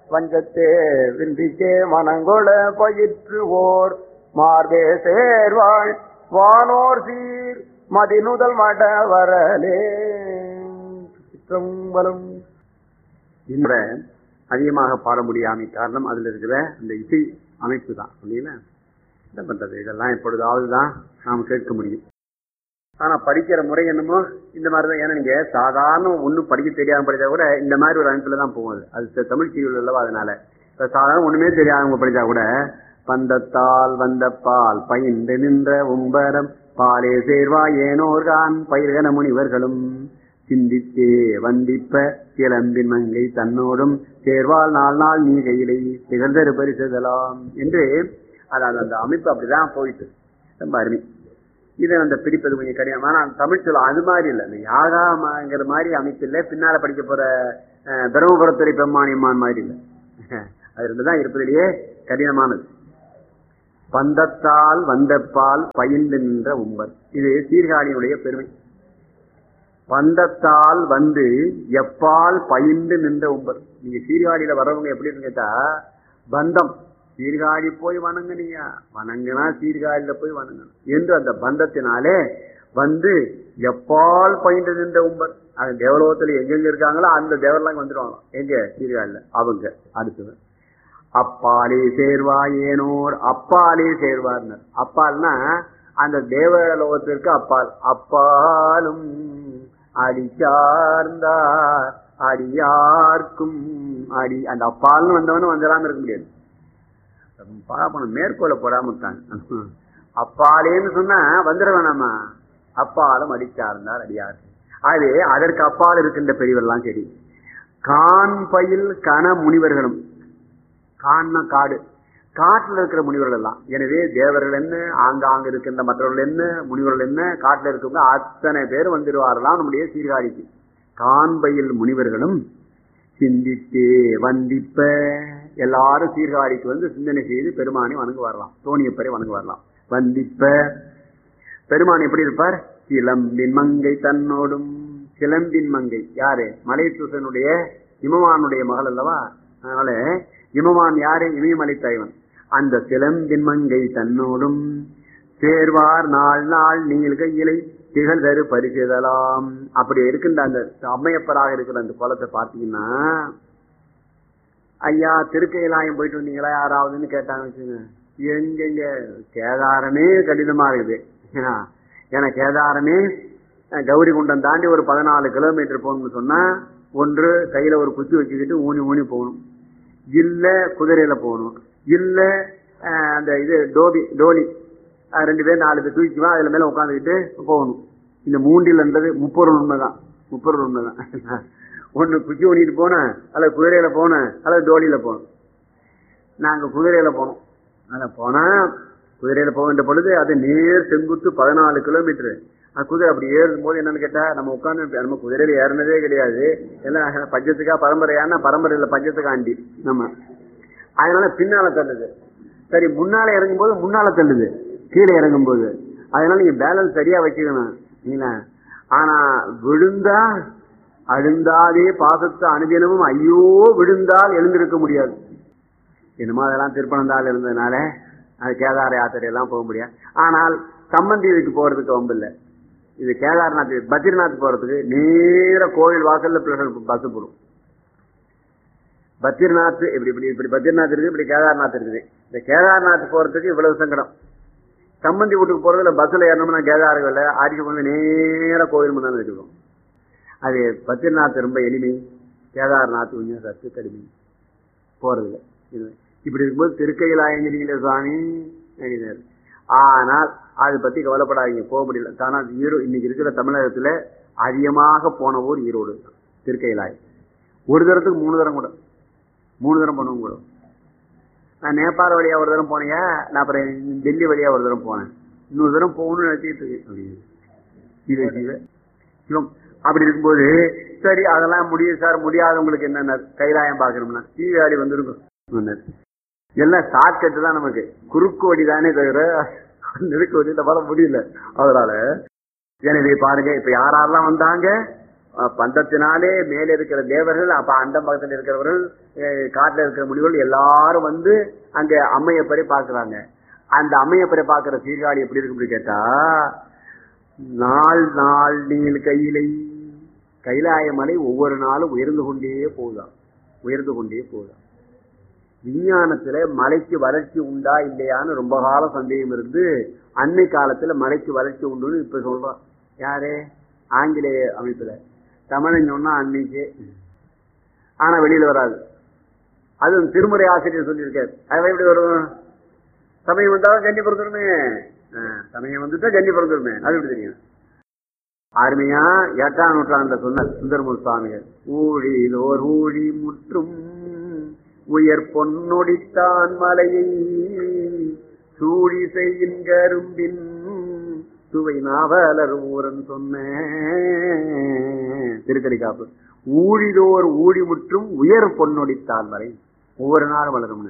வஞ்சத்தே விந்திக்கே மனங்கொள பயிற்றுவோர் மார்பே சேர்வாள் வானோர் சீர் மதிநுதல் மட வரலே சிற்றம்பலம் இந்த அதிகமாக பாட முடியாமை காரணம் அதுல இருக்கிற அந்த இசை அமைப்பு தான் இல்லைங்களா என்ன பண்றது இதெல்லாம் எப்பொழுதாவது தான் நாம் கேட்க முடியும் ஆனா படிக்கிற முறை என்னமோ இந்த மாதிரி தான் ஏன்னா நீங்க சாதாரண ஒண்ணும் படிக்க தெரியாம படிச்சா கூட இந்த மாதிரி ஒரு அமைப்புல தான் போகும் அது. அது த- தமிழ் சீரியல் அல்லவா அதனால இப்ப சாதாரண ஒண்ணுமே தெரியாதவங்க படிச்சா கூட பந்தத்தால் வந்த பால் பயின்று நின்ற உம்பரம் பாலே சேர்வா ஏனோர்கான் பயிர்கன முனிவர்களும் சிந்தித்தே வந்திப்ப கிளம்பின் மங்கை தன்னோடும் சேர்வால் நாள் நாள் நீ கையிலை திகழ்ந்தரு பரிசுதலாம் என்று அதாவது அந்த அமைப்பு அப்படிதான் போயிட்டு ரொம்ப அருமை இதை அந்த பிரிப்பது கொஞ்சம் கடினம் ஆனா தமிழ் சொல்ல அது மாதிரி இல்லை இந்த யாகாங்கிற மாதிரி அமைப்பு இல்லை பின்னால படிக்க போற அஹ், தருமபுரத்துறை பெம்மானியம்மான் மாதிரி இல்லை அது ரெண்டு தான் இருப்பதிலேயே கடினமானது பந்தத்தால் வந்த பால் பயின்று நின்ற உம்பர் இது சீர்காழியினுடைய பெருமை பந்தத்தால் வந்து எப்பால் பயின்று நின்ற உம்பர் நீங்க சீர்காழியில வர்றவங்க எப்படின்னு கேட்டா பந்தம் சீர்காழி போய் வணங்குனீங்க வணங்குனா சீர்காழியில போய் வணங்கணும் என்று அந்த பந்தத்தினாலே வந்து எப்பால் பயின்று நின்ற உம்பர் அது தேவலோகத்துல எங்கெங்க இருக்காங்களோ அந்த தேவரெல்லாம் வந்துடுவாங்க எங்க சீர்காழியில அவங்க அடுத்தது அப்பாலே சேர்வாய் ஏனோர் அப்பாலே சேர்வார்னர் அப்பால்னா அந்த தேவலோகத்திற்கு அப்பால் அப்பாலும் அடி சார்ந்தார் அடியார்க்கும் அடி அந்த அப்பால்னு வந்தவனும் வந்துடாம இருக்க முடியாது பாப்பணும் மேற்கோளை போடாம விட்டாங்க அப்பாலேன்னு சொன்னா வந்துட வேணாமா அப்பாலும் அடிச்சார்ந்தார் அடியார் ஆகவே அதற்கு அப்பால் இருக்கின்ற பெரியவர்லாம் சரி கான் பயில் கன முனிவர்களும் கான்னா காடு காட்டுல இருக்கிற முனிவர்கள் எல்லாம் எனவே தேவர்கள் என்ன ஆங்காங்க இருக்கின்ற மற்றவர்கள் என்ன முனிவர்கள் என்ன காட்டுல இருக்கவங்க அத்தனை பேர் வந்துடுவார்களாம் நம்முடைய சீர்காழிக்கு காண்பையில் முனிவர்களும் சிந்தித்தே வந்திப்ப எல்லாரும் சீர்காழிக்கு வந்து சிந்தனை செய்து பெருமானை வணங்க வரலாம் தோணியப்பரை வணங்க வரலாம் வந்திப்ப பெருமான் எப்படி இருப்பார் சிலம்பின் மங்கை தன்னோடும் சிலம்பின் மங்கை யாரு மலைசூசனுடைய இமவானுடைய மகள் அல்லவா அதனால இமவான் யாரு இமயமலை தலைவன் அந்த சிலம்பின் மங்கை தன்னோடும் சேர்வார் நாள் நாள் நீள்க இலை திகழ் தரு பரிசுதலாம் அப்படி இருக்கின்ற அந்த அம்மையப்பராக இருக்கிற அந்த குளத்தை பார்த்தீங்கன்னா ஐயா திருக்கையிலாயம் போயிட்டு வந்தீங்களா யாராவதுன்னு கேட்டாங்க வச்சுங்க எங்கெங்க கேதாரமே கடினமா இருக்குது ஏன்னா, ஏன்னா கேதாரமே அஹ், கௌரி குண்டம் தாண்டி ஒரு பதினாலு கிலோமீட்டர் போகணும்னு சொன்னா ஒன்று கையில ஒரு குச்சி வச்சுக்கிட்டு ஊனி ஊனி போகணும் இல்ல குதிரையில போகணும் இல்ல அஹ், அந்த இது டோபி டோலி அஹ், ரெண்டு பேர் நாலு பேர் தூக்கிக்குவா அதுல மேல உட்காந்துக்கிட்டு போகணும் இந்த மூண்டில்ன்றது முப்பொருள் உண்மைதான் முப்பொருள் உண்மைதான் ஒண்ணு குச்சி ஊனிட்டு போனேன் அல்லது குதிரையில போனேன் அல்லது டோலியில போனோம் நாங்க குதிரையில போனோம் அதுல போனா குதிரையில போக வேண்டிய பொழுது அது நேர் செங்குத்து பதினாலு கிலோமீட்டர் அது குதிரை அப்படி ஏறும் போது என்னன்னு கேட்டா நம்ம உட்கார்ந்து நம்ம குதிரையில ஏறினதே கிடையாது எல்லாம் பஞ்சத்துக்கா பரம்பரையான பரம்பரையில பஞ்சத்துக்காண்டி நம்ம அதனால பின்னால தள்ளுது சரி முன்னால இறங்கும் போது முன்னால தள்ளுது கீழே இறங்கும் போது அதனால நீங்க பேலன்ஸ் சரியா வச்சுக்கணும் நீங்களா ஆனா விழுந்தா அழுந்தாதே பாசத்தை அனுதினமும் ஐயோ விழுந்தால் எழுந்திருக்க முடியாது என்னமோ அதெல்லாம் திருப்பனந்தாள் இருந்ததுனால அது கேதார யாத்திரை எல்லாம் போக முடியாது ஆனால் சம்பந்தி இதுக்கு போறதுக்கு வம்பு இல்லை இது கேதார்நாத் பத்ரிநாத் போறதுக்கு நேர கோவில் வாசல்ல பஸ் போடும் பத்ரிநாத் இப்படி இப்படி இப்படி பத்ரிநாத் இருக்குது இப்படி கேதார்நாத் இருக்குது இந்த கேதார்நாத் போறதுக்கு இவ்வளவு சங்கடம் சம்பந்தி வீட்டுக்கு போறதுல பஸ்ல ஏறணும்னா கேதார்கள் ஆடிக்கு கொண்டு நேர கோவில் முன்னாடி வச்சுக்கணும் அது பத்ரிநாத் ரொம்ப எளிமை கேதார்நாத் கொஞ்சம் சத்து கடுமை போறதில்ல இது இப்படி இருக்கும்போது திருக்கையிலாயங்கிறீங்களே சுவாமி அப்படின்னாரு. ஆனால் அதை பத்தி கவலைப்படாதீங்க போக முடியல தானா ஈரோ இன்னைக்கு இருக்கிற தமிழகத்துல அதிகமாக போன ஊர் ஈரோடு தான். திருக்கையிலாயம் ஒரு தரத்துக்கு மூணு தரம் கூட மூணு தரம் பண்ணுவோம் கூட நான் நேபாள வழியா ஒரு தரம் போனேங்க நான் அப்புறம் டெல்லி வழியா ஒரு தரம் போனேன் இன்னொரு தரம் போகணும்னு நினைச்சிட்டு இருக்கு அப்படின்னு. சிவ சிவ சிவம் அப்படி இருக்கும்போது சரி அதெல்லாம் முடியும் சார் முடியாதவங்களுக்கு என்னென்ன கைலாயம் பார்க்கணும்னா தீவாளி வந்துருக்கும் சொன்னார். எல்லாம் ஷார்ட்கட் தான் நமக்கு குறுக்கு வழி தானே தவிர நெருக்கு வழியில வர முடியல அதனால எனவே பாருங்க இப்ப யாரெல்லாம் வந்தாங்க அஹ், பந்தத்தினாலே மேலே இருக்கிற தேவர்கள் அப்ப அந்த பக்கத்தில் இருக்கிறவர்கள் அஹ், காட்டுல இருக்கிற முனிவர்கள் எல்லாரும் வந்து அங்க அம்மையப்பரை பார்க்கறாங்க அந்த அம்மையப்பரை பார்க்கிற சீர்காழி எப்படி இருக்கு அப்படி கேட்டா நாள் நாள் நீள் கையிலை கைலாய மலை ஒவ்வொரு நாளும் உயர்ந்து கொண்டே போகுதாம் உயர்ந்து கொண்டே போகுதாம் விஞ்ஞானத்துல மலைக்கு வளர்ச்சி உண்டா இல்லையான்னு ரொம்ப காலம் சந்தேகம் இருந்து அன்னை காலத்துல மலைக்கு வளர்ச்சி உண்டுன்னு இப்ப சொல்றான் யாரு ஆங்கிலேய அமைப்புல தமிழன் சொன்னா அன்னைக்கு ஆனா வெளியில வராது அது திருமுறை ஆசிரியர் சொல்லியிருக்காரு அது எப்படி வரும் சமயம் வந்தாலும் கண்டி பிறந்துருமே சமயம் வந்துட்டா கண்டி பிறந்துருமே அது எப்படி தெரியும் அருமையா எட்டாம் நூற்றாண்டுல சொன்ன சுந்தரமூர் சுவாமிகள் ஊழிலோர் ஊழி முற்றும் உயர் பொன்னொடித்தான் மலையை சூழி செய்யின் கரும்பின் சுவை நாவலர் ஊரன் சொன்ன திருக்கடி காப்பு ஊழிதோர் ஊழி முற்றும் உயர் பொன்னொடித்தான் மலை ஒவ்வொரு நாளும் வளரும்னு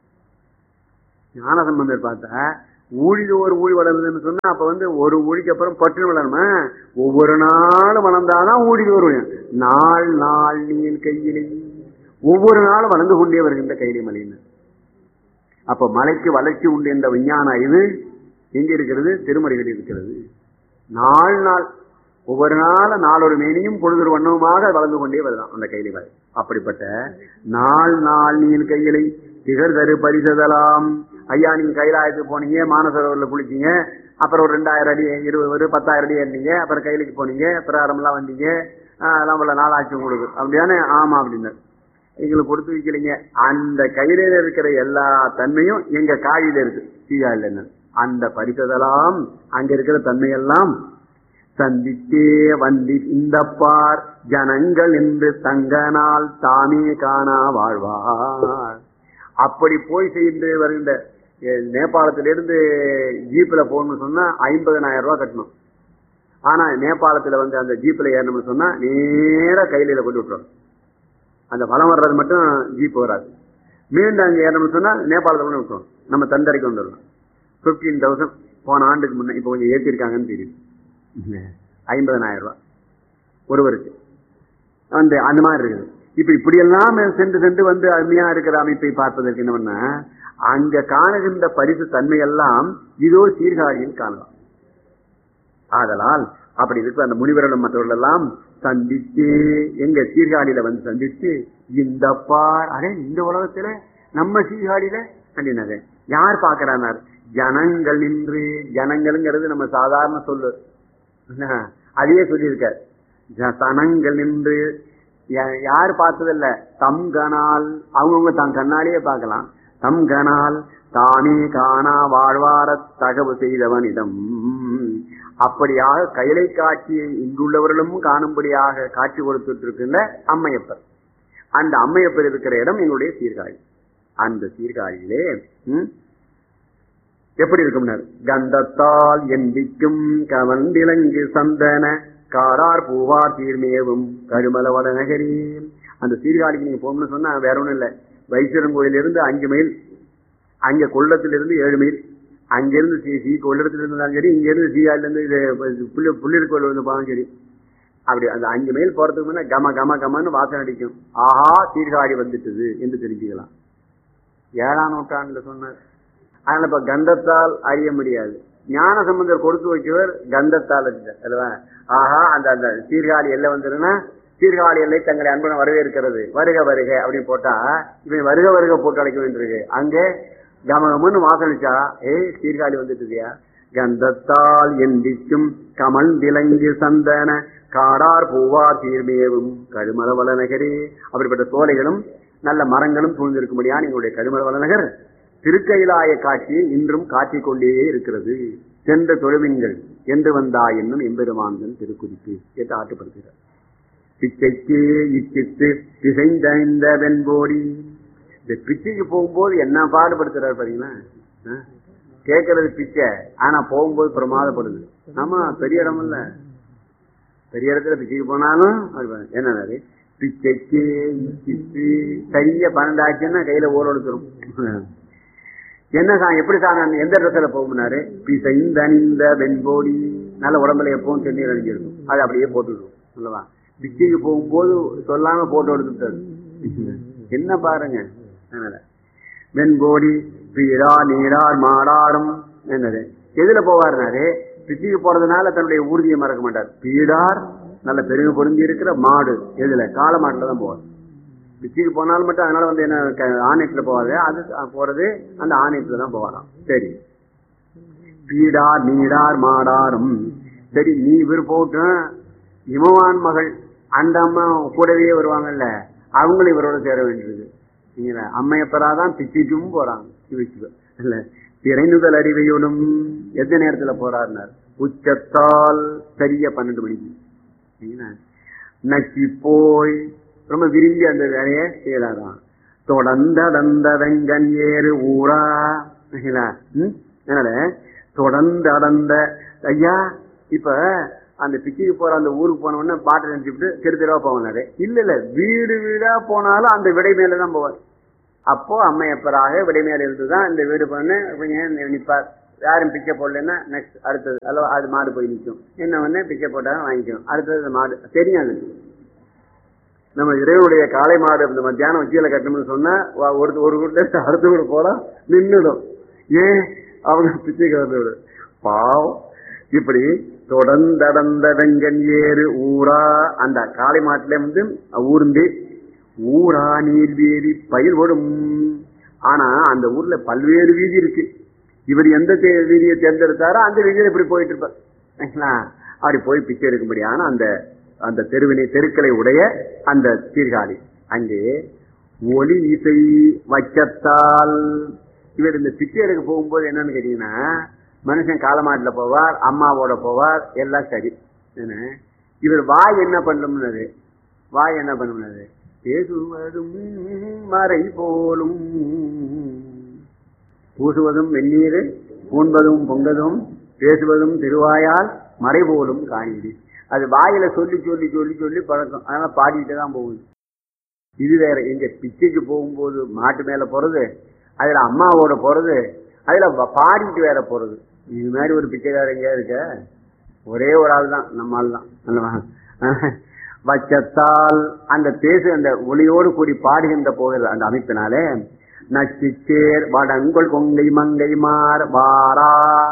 ஞானசம்பந்தர் பார்த்தா ஊழிதோர் ஊழி வளருதுன்னு சொன்னா அப்ப வந்து ஒரு ஊழிக்கு அப்புறம் பட்டு வளருமா ஒவ்வொரு நாளும் வளர்ந்தாதான் ஊழிதோர் ஊழி நாள் நாள் நீள் கையிலே ஒவ்வொரு நாளும் வளர்ந்து கொண்டே வருகின்ற கையிலே மலைன்னு அப்ப மலைக்கு வளர்ச்சி உண்டு என்ற விஞ்ஞான அறிவு எங்க இருக்கிறது திருமறைகள் இருக்கிறது நாள் நாள் ஒவ்வொரு நாளும் நாளொரு மேனியும் பொழுதொரு வண்ணவுமாக வளர்ந்து கொண்டே வருதான் அந்த கையிலை மலை அப்படிப்பட்ட நாள் நாள் நீள் கையிலை திகழ் தரு பரிசதலாம் ஐயா நீங்க கைலாயத்துக்கு போனீங்க மானசரோவரில் குளிச்சீங்க அப்புறம் ஒரு ரெண்டாயிரம் அடி இருபது ஒரு பத்தாயிரம் அடி ஏறினீங்க அப்புறம் கையிலுக்கு போனீங்க பிரகாரம்லாம் வந்தீங்க ஆஹ் எல்லாம் உள்ள நாளாச்சு உங்களுக்கு அப்படிதானே ஆமா அப்படின்னாரு எங்களுக்கு கொடுத்து வைக்கலைங்க அந்த கையில இருக்கிற எல்லா தன்மையும் எங்க காயில இருக்கு சீகாயில என்ன அந்த பரிசதெல்லாம் அங்க இருக்கிற தன்மையெல்லாம் சந்தித்தே வந்தி இந்த பார் ஜனங்கள் என்று தங்கனால் தாமே காணா வாழ்வார் அப்படி போய் செய்து வருகின்ற அஹ், நேபாளத்திலிருந்து ஜீப்ல போகணும்னு சொன்னா ஐம்பதனாயிரம் ரூபாய் கட்டணும் ஆனா நேபாளத்துல வந்து அந்த ஜீப்ல ஏறணும்னு சொன்னா நேரா கையில கொண்டு விட்டுரும் அந்த வளம் வர்றது மட்டும் ஜீப் வராது மீண்டும் அங்க ஏறணும்னு சொன்னா நேபாளத்துல கொண்டு விட்டுரும் நம்ம தந்தரைக்கு கொண்டு வரலாம் பிப்டீன் தௌசண்ட் போன ஆண்டுக்கு முன்ன இப்ப கொஞ்சம் ஏற்றிருக்காங்கன்னு தெரியுது ஐம்பதனாயிரம் ரூபாய் ஒருவருக்கு அந்த அந்த மாதிரி இருக்குது இப்ப இப்படி எல்லாம் சென்று சென்று வந்து அருமையா இருக்கிற அமைப்பை பார்ப்பதற்கு என்ன பண்ண அங்க காணுகின்ற பரிசு தன்மையெல்லாம் இதோ சீர்காழியில் காணலாம் ஆதலால் அப்படி இருக்கிற அந்த முனிவர்களும் மற்றவர்கள் எல்லாம் சந்தித்து எங்க சீர்காழியில வந்து சந்தித்து இந்த பார் அடே இந்த உலகத்துல நம்ம சீர்காழியில அப்படின்னாரு யார் பாக்குறானார் ஜனங்கள் நின்று ஜனங்கள்ங்கிறது நம்ம சாதாரண சொல்லு என்ன? அதையே சொல்லியிருக்கார் ஜ- சனங்கள் நின்று யா- யார் பார்த்ததில்ல தம் கனால் அவங்கவுங்க தம் கண்ணாலேயே பார்க்கலாம் தம் கனால் தானே காணா வாழ்வார தகவு செய்தவனிடம் அப்படியாக கைலை காட்சியை இங்குள்ளவர்களும் காணும்படியாக காட்சி கொடுத்துட்டு இருக்கின்ற அம்மையப்பர் அந்த அம்மையப்பர் இருக்கிற இடம் எங்களுடைய சீர்காழி அந்த சீர்காழியிலே ம், எப்படி இருக்கும்னார் கந்தத்தால் எந்திக்கும் கவண்டிலங்கு சந்தன காரார் பூவார் தீர்மேவும் கருமலவட நகரி அந்த சீர்காழிக்கு நீங்க போகணும்னு சொன்னா வேற ஒண்ணும் இல்ல வைத்தியரங்கோயில இருந்து அஞ்சு மைல் அங்க கொள்ளத்திலிருந்து ஏழு மைல் அங்கிருந்து சி சி கொள்ளத்துல இருந்தாலும் சரி இங்க இருந்து சீகாயில இருந்து இது புள்ளி புள்ளியர் கோயில் வந்து போனாலும் சரி அப்படி அந்த அஞ்சு மைல் போறதுக்கு முன்ன கம கம கமன்னு வாசனை அடிக்கும் ஆஹா சீர்காழி வந்துட்டுது என்று தெரிஞ்சுக்கலாம் ஏழாம் நூற்றாண்டுல சொன்னார் அதனால இப்ப கந்தத்தால் அறிய முடியாது ஞான சம்பந்தர் கொடுத்து வைக்கவர் கந்தத்தால் அறிஞ்சார் அல்லவா ஆஹா அந்த அந்த சீர்காழி எல்லை வந்துருன்னா சீர்காழி எல்லை தங்களை அன்புடன் வரவேற்கிறது வருக வருக அப்படின்னு போட்டா இவன் வருக வருக போட்டு அழைக்க வேண்டியிருக்கு அங்கே கமகமன்னு வாசனிச்சா ஏய் சீர்காழி வந்துட்டுதியா கந்தத்தால் எந்திக்கும் கமல் விலங்கு சந்தன காடார் பூவா தீர்மேவும் கழுமலவள நகரே அப்படிப்பட்ட சோலைகளும் நல்ல மரங்களும் சூழ்ந்திருக்கும்படியான எங்களுடைய கழுமலவள நகர் திருக்கைலாய காட்சியை இன்றும் காட்டிக் கொண்டே இருக்கிறது சென்ற தொழுவின்கள் என்று வந்தா என்னும் எம்பெருமான்கள் திருக்குறிப்பு என்று ஆட்டுப்படுகிறார் பிச்சைக்கு இச்சித்து பிசைந்த வெண்போடி இந்த பிச்சைக்கு போகும்போது என்ன பாடுபடுத்துறாரு பாத்தீங்களா ஆ? கேட்கறது பிச்சை ஆனா போகும்போது பிரமாதப்படுது ஆமா பெரிய இடம் இல்ல பெரிய இடத்துல பிச்சைக்கு போனாலும் அது பாரு. என்னது பிச்சைக்கு இச்சித்து கைய பன்னெண்டாச்சுன்னா கையில ஓர் எடுத்துரும் என்ன சாமி எப்படி சாமி எந்த இடத்துல போகும்னாரு பிசைந்தணிந்த வெண்போடி நல்ல உடம்புல எப்பவும் தண்ணீர் அணிஞ்சிருக்கும் அது அப்படியே போட்டுடும் அல்லவா பிச்சைக்கு போகும்போது சொல்லாம போட்டோ எடுத்துட்டாரு என்ன பாருங்க அதனால வெண்போடி பீடா நீடார் மாடாரும் என்னது எதுல போவாருனாரு பிச்சைக்கு போறதுனால தன்னுடைய ஊர்தியை மறக்க மாட்டார் பீடார் நல்ல பெருமை பொருந்தி இருக்கிற மாடு எதுல காளை மாட்டுல தான் போவார் பிச்சைக்கு போனாலும் மட்டும் அதனால வந்து என்ன க- ஆணையத்துல போவாரு அது போறது அந்த ஆணையத்துல தான் போவாராம் சரி பீடார் நீடார் மாடாரும் சரி நீ இவர் போட்டும் இமவான் மகள் அந்த அம்மா கூடவே வருவாங்கல்ல அவங்களும் இவரோட சேர வேண்டியது நீங்க அம்மையப்பராதான் பிச்சுட்டும் போறாங்க சிவச்சிவ இல்ல திரைநுதல் அறிவையோடும் எந்த நேரத்துல போறாருனார் உச்சத்தால் சரியா பன்னெண்டு மணிக்கு சரிங்களா? நக்கி போய் ரொம்ப விரும்பி அந்த வேலையை செய்யறாராம் தொடர்ந்தடந்த வெங்கன் ஏறு ஊரா சரிங்களா? ம்? அதனால தொடர்ந்து அடர்ந்த ஐயா இப்ப அந்த பிச்சுக்கு போற அந்த ஊருக்கு போன உடனே பாட்டை நினைச்சுட்டு தெரு தெருவா போவாரு இல்ல இல்ல வீடு வீடா போனாலும் அந்த விடை மேலதான் போவார் அப்போ அம்மையப்பராக விடை மேல இருந்துதான் இந்த வீடு பண்ணு கொஞ்சம் நிப்பார் யாரும் பிச்சை போடலன்னா நெக்ஸ்ட் அடுத்தது அல்லவா அது மாடு போய் நிற்கும் என்ன ஒண்ணு பிச்சை போட்டாலும் வாங்கிக்கும் அடுத்தது அந்த மாடு தெரியும் அது நம்ம இறைவனுடைய காளை மாடு இந்த மத்தியானம் உச்சியில கட்டணும்னு சொன்னா வா- ஒரு ஒரு வீட்டுல இருந்து அடுத்த வீடு போனா நின்னுடும் ஏன் அவங்க பிச்சைக்கு வந்து பாவம் இப்படி தொடர்ந்தடந்த வெங்கன் ஏறு ஊரா அந்த காளை மாட்டுல வந்து ஊர்ந்து ஊரா நீர்வேதி பயிர் ஓடும் ஆனா அந்த ஊர்ல பல்வேறு வீதி இருக்கு இவர் எந்த தே- வீதியை தேர்ந்தெடுத்தாரோ அந்த வீதியில இப்படி போயிட்டு இருப்பார் சரிங்களா? அப்படி போய் பிச்சை எடுக்கும்படியான அந்த அந்த தெருவினை தெருக்களை உடைய அந்த சீர்காழி அங்கே ஒலி இசை வைக்கத்தால் இவர் இந்த பிச்சை எடுக்க போகும்போது என்னன்னு கேட்டீங்கன்னா மனுஷன் காலமாட்டுல போவார் அம்மாவோட போவார் எல்லாம் சரி என்ன இவர் வாய் என்ன பண்ணும்னது வாய் என்ன பண்ணும்னது பேசுவதும் மறை போலும் பூசுவதும் வெந்நீர் பூண்பதும் பொங்கதும் பேசுவதும் திருவாயால் மறை போலும் காணிடி அது வாயில சொல்லி சொல்லி சொல்லி சொல்லி பழக்கம் அதனால பாடிட்டு தான் போகுது இது வேற எங்க பிச்சைக்கு போகும்போது மாட்டு மேல போறது அதுல அம்மாவோட போறது அதுல வ- பாடிட்டு வேற போறது இது மாதிரி ஒரு பிச்சைக்காரர் எங்கேயா இருக்க ஒரே ஒரு ஆள் தான் நம்ம ஆள் தான் அல்லவா? வச்சத்தால் அந்த பேசு அந்த ஒளியோடு கூடி பாடுகின்ற போகிற அந்த அமைப்பினாலே நச்சிச்சேர் வடங்கொள் கொங்கை மங்கை மார் வாரா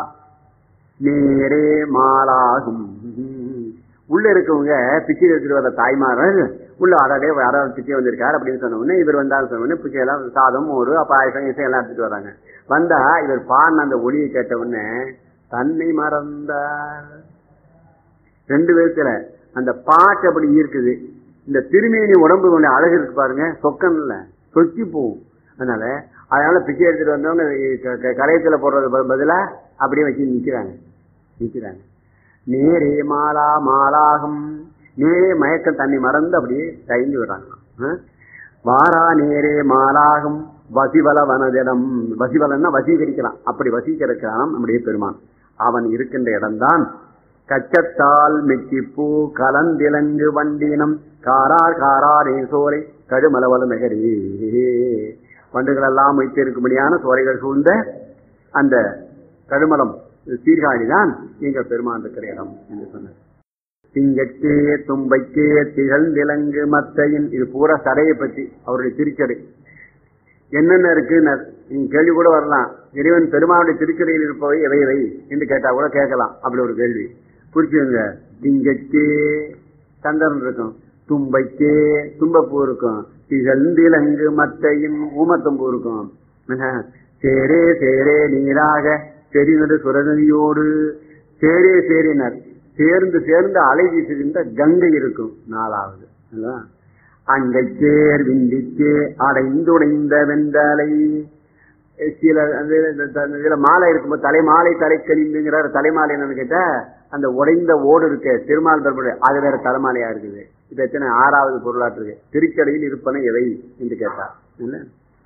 நேரே மாலாகும் உள்ள இருக்கவங்க பிச்சை எடுத்துட்டு வர தாய்மார்கள் உள்ள அடடே யாராவது பிச்சை வந்திருக்காரு அப்படின்னு சொன்ன உடனே இவர் வந்தாலும் சொன்ன உடனே பிச்சை எல்லாம் சாதம் மோர் பாயசம் இசை எல்லாம் எடுத்துட்டு வராங்க வந்தா இவர் பாடின அந்த ஒளியை கேட்ட உடனே தன்னை மறந்தார் ரெண்டு விதத்துல அந்த பாட்டு அப்படி இருக்குது இந்த திருமேனி உடம்பு கொஞ்சம் அழகு இருக்கு பாருங்க சொக்கன்ல சொக்கி போகும் அதனால அதனால பிச்சை எடுத்துட்டு வந்தவங்க க- க- கலையத்துல போடுறது ப- பதிலா அப்படியே வச்சு நிக்கிறாங்க நிக்கிறாங்க நேரே மாலா மாலாகும் நேரே மயக்கம் தண்ணி மறந்து அப்படியே தயங்கி விடுறாங்க வாரா நேரே மாலாகும் வசிவல வனதிடம் வசிவலன்னா வசீகரிக்கலாம் அப்படி வசீகரிக்கலாம் நம்முடைய பெருமான் அவன் இருக்கின்ற இடம்தான் கச்சத்தால் மெச்சிப்பூ கலந்திலங்கு வண்டினம் காரார் காராரே சோலை கடுமலவல நகரே வண்டுகள் எல்லாம் வைத்திருக்கும்படியான சோலைகள் சூழ்ந்த அந்த கடுமலம் சீர்காழி தான் எங்கள் பெருமான் இருக்கிற இடம் என்று சொன்னார் திங்கட்கே தும்பைக்கே திகழ்ந்திலங்கு மத்தையின் இது பூரா சடையை பற்றி அவருடைய திருச்சடை என்னென்ன இருக்கு நீங்க கேள்வி கூட வரலாம் இறைவன் பெருமாளுடைய திருச்சடையில் இருப்பவை எவை எவை என்று கேட்டா கூட கேட்கலாம் அப்படி ஒரு கேள்வி புரிச்சுங்க திங்கட்கே சந்திரன் இருக்கும் தும்பைக்கே தும்பப்பூ இருக்கும் திகழ்ந்திலங்கு மத்தையின் ஊமத்தம்பூ இருக்கும் என்ன? சேரே சேரே நீராக செறிநடு சுரநதியோடு சேரே சேரினர் சேர்ந்து சேர்ந்து அலை வீசுகின்ற கங்கை இருக்கும் நாலாவது அல்லவா? அங்கைச்சேர் விந்திச்சே அடைந்துடைந்த வெந்தலை சில அந்த இந்த- இந்த இதுல மாலை இருக்கும்போது தலைமாலை தலைக்கழிந்துங்கிறார் தலைமாலை என்னன்னு கேட்டா அந்த உடைந்த ஓடு இருக்கு திருமால் பெருமாள் அது வேற தலைமாலையா இருக்குது இது எத்தனை ஆறாவது பொருளாற்று இருக்கு திருக்கடையில் இருப்பன எவை என்று கேட்டார் இல்ல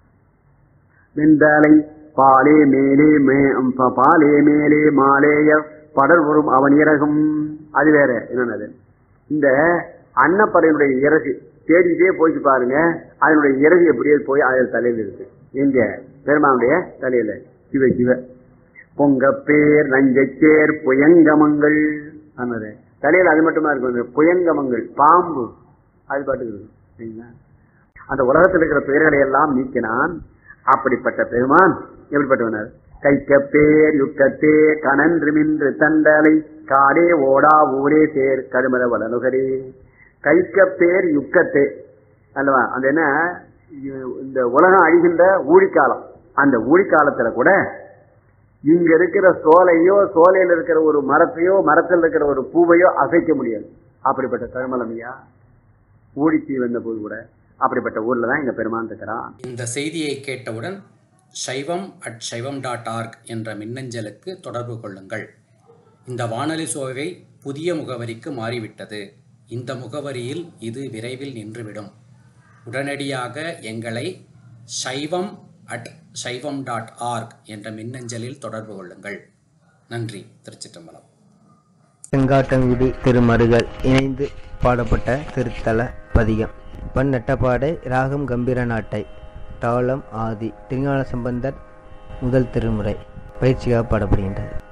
வெந்தாலை பாலே மேலே மே- ப- பாலே மேலே மாலேய படர்வரும் அவன் இறகும் அது வேற என்னன்னது இந்த அன்னப்பறையினுடைய இறகு தேடிட்டே போயிட்டு பாருங்க அதனுடைய இறகு எப்படியே போய் அதில் தலையில இருக்கு எங்க பெருமானுடைய தலையில சிவ சிவ பொங்கப்பேர் நஞ்சச்சேர் புயங்கமங்கள் ஆனது தலையில அது மட்டுமா இருக்கும் இந்த புயங்கமங்கள் பாம்பு அது பாட்டுக்கு இருக்கும் சரிங்களா அந்த உலகத்தில் இருக்கிற துயர்களை எல்லாம் நீக்கினான் அப்படிப்பட்ட பெருமான் எப்படிப்பட்டவனர் கைக்க பேர் யுக்கத்தே கனன்று மின்று தண்டலை காடே ஓடா ஊரே சேர் கருமத வளனுகரே கைக்க பேர் யுக்கத்தே அல்லவா அந்த என்ன இ- இந்த உலகம் அழிகின்ற ஊழிக்காலம் அந்த ஊழிக்காலத்துல கூட இங்க இருக்கிற சோலையோ சோலையில இருக்கிற ஒரு மரத்தையோ மரத்தில் இருக்கிற ஒரு பூவையோ அசைக்க முடியாது அப்படிப்பட்ட கருமலமையா ஊழிச்சி வந்த போது கூட அப்படிப்பட்ட ஊர்ல தான் எங்க பெருமான் இருக்கிறான் இந்த செய்தியை கேட்டவுடன் சைவம் அட் சைவம் டாட் ஆர்க் என்ற மின்னஞ்சலுக்கு தொடர்பு கொள்ளுங்கள் இந்த வானொலி சோவை புதிய முகவரிக்கு மாறிவிட்டது இந்த முகவரியில் இது விரைவில் நின்றுவிடும் உடனடியாக எங்களை சைவம் அட் சைவம் டாட் ஆர்க் என்ற மின்னஞ்சலில் தொடர்பு கொள்ளுங்கள் நன்றி திருச்சிற்றம்பலம் செங்காட்டங்குடி திருமருகல் இணைந்து பாடப்பட்ட திருத்தல பதிகம் பண் நட்டப்பாடை ராகம் கம்பீர நாட்டை தாளம் ஆதி திருஞான சம்பந்தர் முதல் திருமுறை பயிற்சியாக பாடப்படுகின்றது